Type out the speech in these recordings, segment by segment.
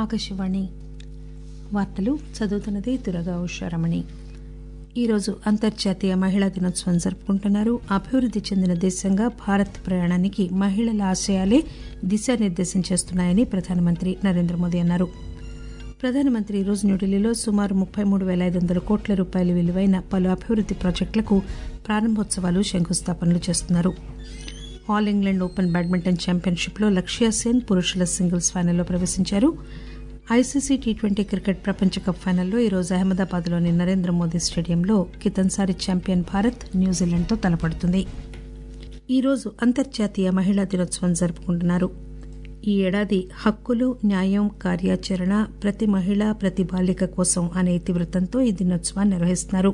ఆకాశవాణి వార్తలు చదువుతున్నది దురగా ఉషారమణి ఈరోజు అంతర్జాతీయ మహిళా దినోత్సవం జరుపుకుంటున్నారు అభివృద్ది చెందిన దేశంగా భారత్ ప్రయాణానికి మహిళల ఆశయాలే దిశానిర్దేశం చేస్తున్నాయని ప్రధానమంత్రి నరేంద్ర మోదీ అన్నారు ప్రధానమంత్రి ఈరోజు న్యూఢిల్లీలో సుమారు ముప్పై మూడు పేల ఐదు వందల కోట్ల రూపాయల విలువైన పలు అభివృద్ది ప్రాజెక్టులకు ప్రారంభోత్సవాలు శంకుస్థాపనలు చేస్తున్నారు All England Open badminton championship లో లక్ష్య సేన్ పురుషుల సింగిల్స్ ఫైనల్లో ప్రవేశించారు ఐసీసీ టీ ట్వంటీ క్రికెట్ ప్రపంచ కప్ ఫైనల్లో ఈరోజు అహ్మదాబాద్ లోని నరేంద్ర మోదీ స్టేడియంలో కితన్సారి ఛాంపియన్ భారత్ న్యూజిలాండ్తో తలపడుతుంది ఈరోజు అంతర్జాతీయ మహిళా దినోత్సవం జరుపుకుంటున్నారు ఈ ఏడాది హక్కులు న్యాయం కార్యాచరణ ప్రతి మహిళ ప్రతి బాలిక కోసం అనే ఇతివృత్తంతో ఈ దినోత్సవాన్ని నిర్వహిస్తున్నారు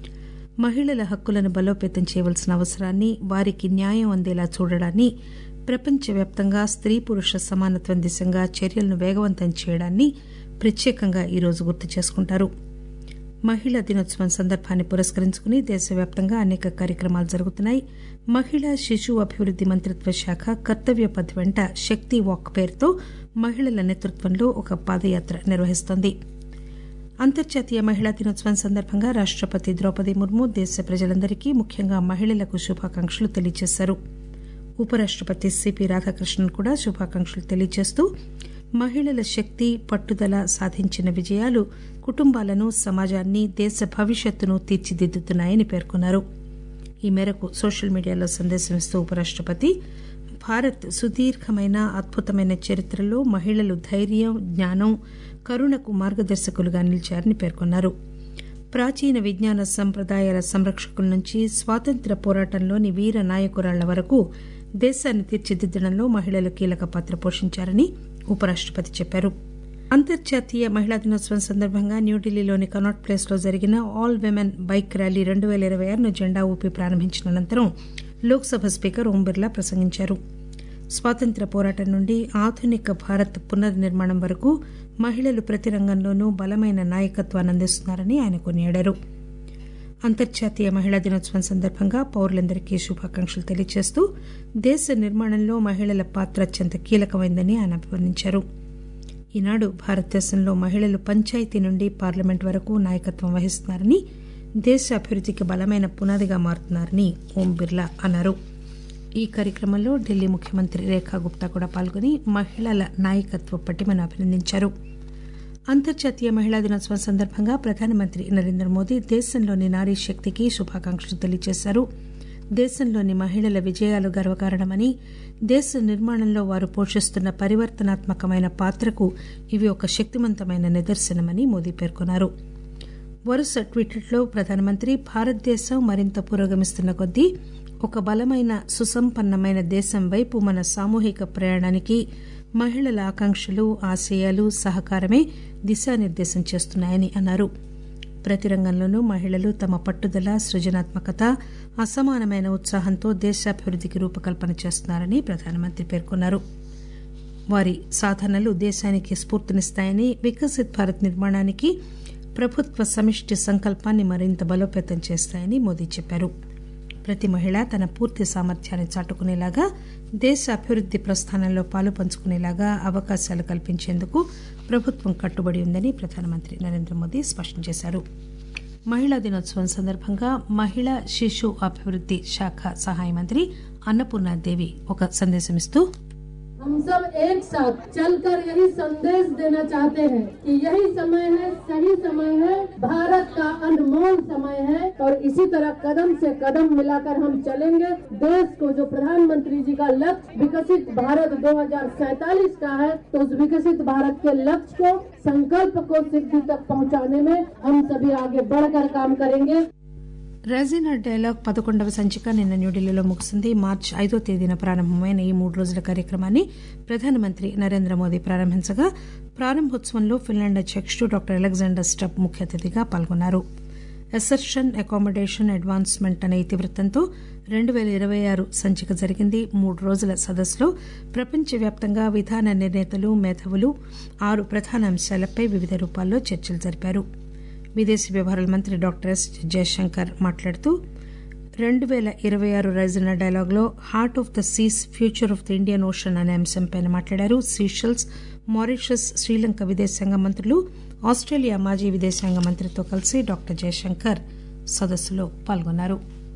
మహిళల హక్కులను బలోపేతం చేయవలసిన అవసరాన్ని వారికి న్యాయం అందేలా చూడడాన్ని ప్రపంచవ్యాప్తంగా స్త్రీ పురుష సమానత్వం దిశగా చర్యలను వేగవంతం చేయడాన్ని ప్రత్యేకంగా ఈరోజు గుర్తు చేసుకుంటారు మహిళా దినోత్సవం సందర్భాన్ని పురస్కరించుకుని దేశవ్యాప్తంగా అనేక కార్యక్రమాలు జరుగుతున్నాయి మహిళా శిశు అభివృద్ది మంత్రిత్వ శాఖ కర్తవ్య పథ్ వెంట శక్తి వాక్ పేరుతో మహిళల నేతృత్వంలో ఒక పాదయాత్ర నిర్వహిస్తోంది అంతర్జాతీయ మహిళా దినోత్సవం సందర్భంగా రాష్టపతి ద్రౌపది ముర్ము దేశ ప్రజలందరికీ ముఖ్యంగా మహిళలకు శుభాకాంక్షలు తెలియజేశారు ఉపరాష్టపతి సిపి రాధాకృష్ణన్ కూడా శుభాకాంక్షలు తెలియజేస్తూ మహిళల శక్తి పట్టుదల సాధించిన విజయాలు కుటుంబాలను సమాజాన్ని దేశ భవిష్యత్తును తీర్చిదిద్దుతున్నాయని పేర్కొన్నారు ఈ మేరకు సోషల్ మీడియాలో సందేశం ఇస్తూ ఉపరాష్టపతి భారత్ సుదీర్ఘమైన అద్భుతమైన చరిత్రలో మహిళలు ధైర్యం జ్ఞానం కరుణకు మార్గదర్శకులుగా నిలిచారని పేర్కొన్నారు ప్రాచీన విజ్ఞాన సంప్రదాయాల సంరక్షకుల నుంచి స్వాతంత్ర్య పోరాటంలోని వీర నాయకురాళ్ల వరకు దేశాన్ని తీర్చిదిద్దడంలో మహిళలు కీలక పాత్ర పోషించారని ఉపరాష్టపతి చెప్పారు అంతర్జాతీయ మహిళా దినోత్సవం సందర్భంగా న్యూఢిల్లీలోని కనాట్ ప్లేస్ లో జరిగిన ఆల్ విమెన్ బైక్ ర్యాలీ రెండు పేల ఇరవై ఆరును జెండా ఊపి ప్రారంభించిన అనంతరం లోక్సభ స్పీకర్ ఓం బిర్లా ప్రసంగించారు స్వాతంత్ర్య పోరాటం నుండి ఆధునిక భారత్ పునర్నిర్మాణం వరకు మహిళలు ప్రతి రంగంలోనూ బలమైన నాయకత్వాన్ని అందిస్తున్నారని ఆయన కొనియాడారు అంతర్జాతీయ మహిళా దినోత్సవం సందర్భంగా పౌరులందరికీ శుభాకాంక్షలు తెలియజేస్తూ దేశ నిర్మాణంలో మహిళల పాత్ర అత్యంత కీలకమైందని ఆయన అభివర్ణించారు ఈనాడు భారతదేశంలో మహిళలు పంచాయతీ నుండి పార్లమెంట్ వరకు నాయకత్వం వహిస్తున్నారని దేశ అభివృద్దికి బలమైన పునాదిగా మారుతున్నారని ఓం బిర్లా అన్నారు ఈ కార్యక్రమంలో ఢిల్లీ ముఖ్యమంత్రి రేఖా గుప్తా కూడా పాల్గొని మహిళల నాయకత్వ పటిమను అభినందించారు అంతర్జాతీయ మహిళా దినోత్సవం సందర్భంగా ప్రధానమంత్రి నరేంద్ర మోదీ దేశంలోని నారీ శక్తికి శుభాకాంక్షలు తెలియజేశారు దేశంలోని మహిళల విజయాలు గర్వకారణమని దేశ నిర్మాణంలో వారు పోషిస్తున్న పరివర్తనాత్మకమైన పాత్రకు ఇవి ఒక శక్తివంతమైన నిదర్శనమని మోదీ పేర్కొన్నారు వరుస ట్వీట్లలో ప్రధానమంత్రి భారతదేశం మరింత పురోగమిస్తున్న కొద్దీ ఒక బలమైన సుసంపన్నమైన దేశం వైపు మన సామూహిక ప్రయాణానికి మహిళల ఆకాంక్షలు ఆశయాలు సహకారమే దిశానిర్దేశం చేస్తున్నాయని అన్నారు ప్రతి రంగంలోనూ మహిళలు తమ పట్టుదల సృజనాత్మకత అసమానమైన ఉత్సాహంతో దేశాభివృద్దికి రూపకల్పన చేస్తున్నారని ప్రధానమంత్రి పేర్కొన్నారు వారి సాధనలు దేశానికి స్ఫూర్తినిస్తాయని వికసిత్ భారత్ నిర్మాణానికి ప్రభుత్వ సమిష్టి సంకల్పాన్ని మరింత బలోపేతం చేస్తాయని మోదీ చెప్పారు ప్రతి మహిళ తన పూర్తి సామర్థ్యాన్ని చాటుకునేలాగా దేశ అభివృద్ది ప్రస్థానంలో పాలు పంచుకునేలాగా అవకాశాలు కల్పించేందుకు ప్రభుత్వం కట్టుబడి ఉందని ప్రధానమంత్రి నరేంద్ర మోదీ స్పష్టం చేశారు మహిళా దినోత్సవం సందర్భంగా మహిళా శిశు అభివృద్ది శాఖ సహాయ మంత్రి అన్నపూర్ణాదేవి ఒక సందేశం ఇస్తూ हम सब एक साथ चलकर यही संदेश देना चाहते हैं कि यही समय है सही समय है भारत का अनमोल समय है और इसी तरह कदम से कदम मिलाकर हम चलेंगे देश को जो प्रधानमंत्री जी का लक्ष्य विकसित भारत 2047 का है तो उस विकसित भारत के लक्ष्य को संकल्प को सिद्धि तक पहुंचाने में हम सभी आगे बढ़कर काम करेंगे రెజినా డైలాగ్ పదకొండవ సంచిక నిన్న న్యూఢిల్లీలో ముగిసింది మార్చి ఐదో తేదీన ప్రారంభమైన ఈ మూడు రోజుల కార్యక్రమాన్ని ప్రధానమంత్రి నరేంద్ర మోదీ ప్రారంభించగా ప్రారంభోత్సవంలో ఫిన్లాండ్ అధ్యకుడు డాక్టర్ అలెగ్జాండర్ స్టబ్ ముఖ్య అతిథిగా పాల్గొన్నారు అసర్షన్ అకామిడేషన్ అడ్వాన్స్మెంట్ అనే ఇతివృత్తంతో రెండు పేల ఇరవై ఆరు సంచిక జరిగింది మూడు రోజుల సదస్సులో ప్రపంచవ్యాప్తంగా విధాన నిర్ణేతలు మేధావులు ఆరు ప్రధాన అంశాలపై వివిధ రూపాల్లో చర్చలు జరిపారు విదేశీ వ్యవహారాల మంత్రి డాక్టర్ ఎస్ జయశంకర్ మాట్లాడుతూ రెండు పేల ఇరవై ఆరు రైజినా డైలాగ్లో heart of the seas future of the Indian Ocean అనే అంశంపై మాట్లాడారు సీషెల్స్ మారిషస్ శ్రీలంక విదేశాంగ మంత్రులు ఆస్ట్రేలియా మాజీ విదేశాంగ మంత్రితో కలిసి డాక్టర్ జయశంకర్ సదస్సులో పాల్గొన్నారు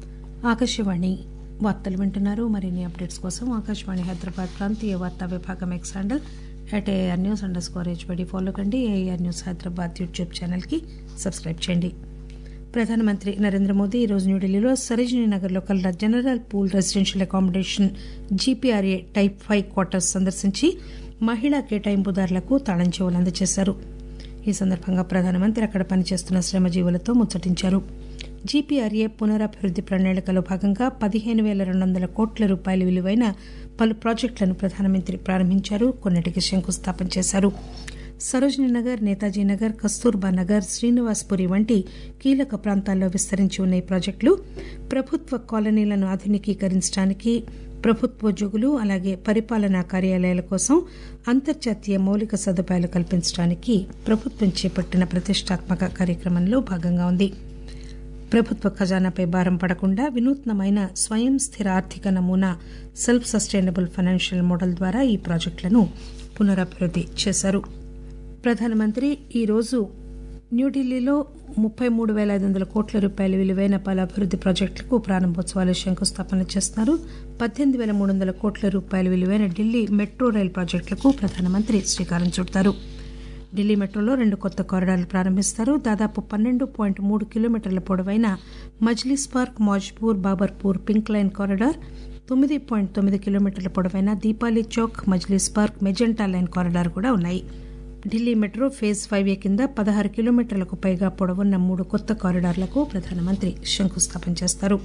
ఆకాశవాణి వార్తలు వింటున్నారు మరిన్ని అప్డేట్స్ కోసం ఆకాశవాణి హైదరాబాద్ ప్రాంతీయ వార్తా విభాగం X handle at AIR news underscore స్కోర్ హెచ్బడి ఫాలో కండి ఏఆర్ న్యూస్ హైదరాబాద్ యూట్యూబ్ ఛానల్కి సబ్స్క్రైబ్ చేయండి ప్రధానమంత్రి నరేంద్ర మోదీ ఈరోజు న్యూఢిల్లీలో సరోజినీ నగర్లో కల general pool residential accommodation GPRA type five quarters సందర్శించి మహిళా కేటాయింపుదారులకు తాళం చెవులు అందజేశారు ఈ సందర్భంగా ప్రధానమంత్రి అక్కడ పనిచేస్తున్న శ్రమజీవులతో ముచ్చటించారు జీపీఆర్ఏ పునరభివృద్ది ప్రణాళికలో భాగంగా పదిహేను పేల రెండు వందల కోట్ల రూపాయల విలువైన పలు ప్రాజెక్టులను ప్రధానమంత్రి ప్రారంభించారు కొన్నిటికి శంకుస్థాపన చేశారు సరోజినీ నగర్ నేతాజీ నగర్ కస్తూర్బా నగర్ శ్రీనివాస్పురి వంటి కీలక ప్రాంతాల్లో విస్తరించి ఉన్న ఈ ప్రాజెక్టులు ప్రభుత్వ కాలనీలను ఆధునికీకరించడానికి ప్రభుత్వోద్యోగులు అలాగే పరిపాలనా కార్యాలయాల కోసం అంతర్జాతీయ మౌలిక సదుపాయాలు కల్పించడానికి ప్రభుత్వం చేపట్టిన ప్రతిష్టాత్మక కార్యక్రమంలో భాగంగా ఉంది ప్రభుత్వ ఖజానాపై భారం పడకుండా వినూత్నమైన స్వయం స్థిర ఆర్థిక నమూనా సెల్ఫ్ సస్టైనబుల్ ఫైనాన్షియల్ మోడల్ ద్వారా ఈ ప్రాజెక్టులను పునరభివృద్ది చేశారు ప్రధానమంత్రి ఈరోజు న్యూఢిల్లీలో ముప్పై మూడు పేల ఐదు వందల కోట్ల రూపాయల విలువైన పలు అభివృద్ది ప్రాజెక్టులకు ప్రారంభోత్సవాలు శంకుస్థాపన చేస్తున్నారు పద్దెనిమిది పేల మూడు వందల కోట్ల రూపాయల విలువైన ఢిల్లీ మెట్రో రైల్ ప్రాజెక్టులకు ప్రధానమంత్రి శ్రీకారం చుడతారు ఢిల్లీ మెట్రోలో రెండు కొత్త కారిడార్లు ప్రారంభిస్తారు దాదాపు పన్నెండు పాయింట్ మూడు కిలోమీటర్ల పొడవైన Majlis park Maujpur Babarpur pink line corridor తొమ్మిది పాయింట్ తొమ్మిది కిలోమీటర్ల పొడవైన Deepali Chowk Majlis park magenta line corridor కూడా ఉన్నాయి Delhi metro phase five A కింద పదహారు కిలోమీటర్లకు పైగా పొడవున్న మూడు కొత్త కారిడార్లకు ప్రధానమంత్రి శంకుస్థాపన చేస్తారు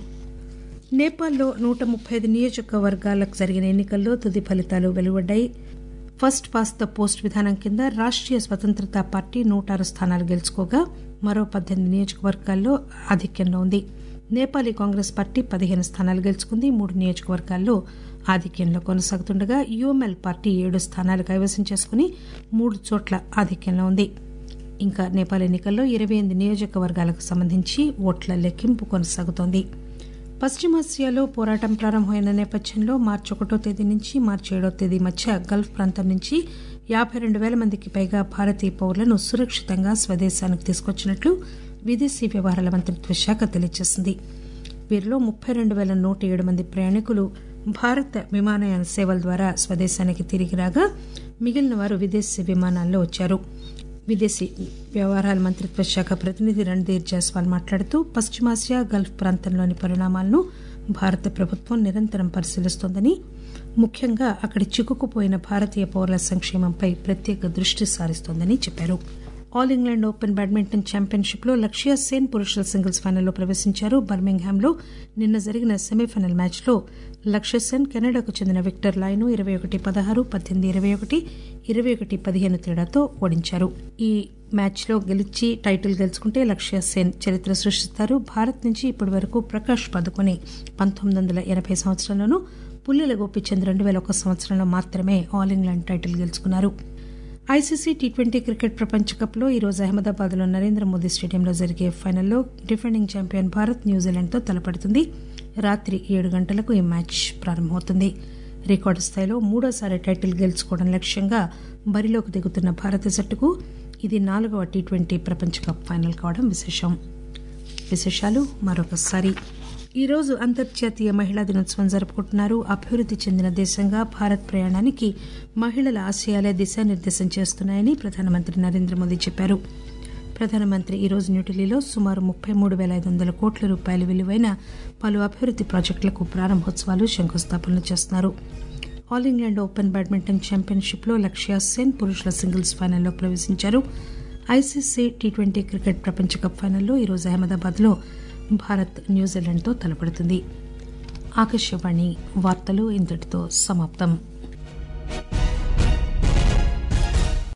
నేపాల్లో నూట ముప్పై ఐదు నియోజకవర్గాలకు జరిగిన ఎన్నికల్లో తుది ఫలితాలు వెలువడ్డాయి ఫస్ట్ పాస్ ద పోస్ట్ విధానం కింద రాష్ట్రీయ స్వతంత్రతా పార్టీ నూట ఆరు స్థానాలు గెలుచుకోగా మరో పద్దెనిమిది నియోజకవర్గాల్లో ఆధిక్యంలో ఉంది నేపాలీ కాంగ్రెస్ పార్టీ పదిహేను స్థానాలు గెలుచుకుంది మూడు నియోజకవర్గాల్లో ఆధిక్యంలో కొనసాగుతుండగా యుఎంఎల్ పార్టీ ఏడు స్థానాలు కైవసం చేసుకుని మూడు చోట్ల ఆధిక్యంలో ఉంది ఇంకా నేపాల్ ఎన్నికల్లో ఇరవై ఎనిమిది నియోజకవర్గాలకు సంబంధించి ఓట్ల లెక్కింపు కొనసాగుతోంది పశ్చిమాసియాలో పోరాటం ప్రారంభమైన నేపథ్యంలో మార్చి ఒకటో తేదీ నుంచి మార్చి ఏడో తేదీ మధ్య గల్ఫ్ ప్రాంతం నుంచి యాబై రెండు పేల మందికి పైగా భారతీయ పౌరులను సురక్షితంగా స్వదేశానికి తీసుకొచ్చినట్లు విదేశీ వ్యవహారాల మంత్రిత్వ శాఖ తెలియజేసింది వీరిలో ముప్పై రెండు పేల నూట ఏడు మంది ప్రయాణికులు భారత విమానయాన సేవల ద్వారా స్వదేశానికి తిరిగి రాగా మిగిలిన వారు విదేశీ విమానాల్లో వచ్చారు విదేశీ వ్యవహారాల మంత్రిత్వ శాఖ ప్రతినిధి రణ్ధీర్ జైస్వాల్ మాట్లాడుతూ పశ్చిమాసియా గల్ఫ్ ప్రాంతంలోని పరిణామాలను భారత ప్రభుత్వం నిరంతరం పరిశీలిస్తోందని ముఖ్యంగా అక్కడి చిక్కుకుపోయిన భారతీయ పౌరుల సంక్షేమంపై ప్రత్యేక దృష్టి సారిస్తోందని చెప్పారు All England Open badminton championship లో లక్ష్య సేన్ పురుషుల సింగిల్స్ ఫైనల్లో ప్రవేశించారు బర్మింగ్హామ్ లో నిన్న జరిగిన సెమీఫైనల్ మ్యాచ్ లో లక్ష్య సేన్ కెనడాకు చెందిన విక్టర్ లాయ్ను ఇరవై ఒకటి పదహారు పద్దెనిమిది ఇరవై ఒకటి ఇరవై ఒకటి పదిహేను తేడాతో ఓడించారు ఈ మ్యాచ్ లో గెలిచి టైటిల్ గెలుచుకుంటే లక్ష్య సేన్ చరిత్ర సృష్టిస్తారు భారత్ నుంచి ఇప్పటి వరకు ప్రకాష్ పదుకొని పంతొమ్మిది వందల ఎనభై సంవత్సరంలోనూ పుల్లెల గోపిచంద్ రెండు వేల ఒక సంవత్సరంలో మాత్రమే ఆల్ ఇంగ్లాండ్ టైటిల్ గెలుచుకున్నారు ఐసీసీ టీ ట్వంటీ క్రికెట్ ప్రపంచ కప్ లో ఈరోజు అహ్మదాబాద్ లో నరేంద్ర మోదీ స్టేడియంలో జరిగే ఫైనల్లో డిఫెండింగ్ ఛాంపియన్ భారత్ న్యూజిలాండ్ తో తలపడుతుంది రాత్రి ఏడు గంటలకు ఈ మ్యాచ్ ప్రారంభమవుతుంది రికార్డు స్థాయిలో మూడోసారి టైటిల్ గెలుచుకోవడం లక్ష్యంగా బరిలోకి దిగుతున్న భారత జట్టుకు ఇది నాలుగవ టీ ట్వంటీ ప్రపంచ కప్ ఫైనల్ కావడం విశేషం విశేషాలు మరొకసారి ఈ రోజు అంతర్జాతీయ మహిళా దినోత్సవం జరుపుకుంటున్నారు అభివృద్ది చెందిన దేశంగా భారత్ ప్రయాణానికి మహిళల ఆశయాలే దిశానిర్దేశం చేస్తున్నాయని ప్రధానమంత్రి నరేంద్ర మోదీ చెప్పారు ప్రధానమంత్రి ఈరోజు న్యూఢిల్లీలో సుమారు ముప్పై మూడు పేల ఐదు వందల కోట్ల రూపాయల విలువైన పలు అభివృద్ది ప్రాజెక్టులకు ప్రారంభోత్సవాలు శంకుస్థాపనలు చేస్తున్నారు All England Open badminton championship లో లక్ష్య సేన్ పురుషుల సింగిల్స్ ఫైనల్లో ప్రవేశించారు ఐసీసీ టీ ట్వంటీ క్రికెట్ ప్రపంచ కప్ ఫైనల్లో ఈరోజు అహ్మదాబాద్ లో భారత్ న్యూజిలాండ్తో తలపడుతుంది ఆకాశవాణి వార్తలు ఇంతటితో సమాప్తం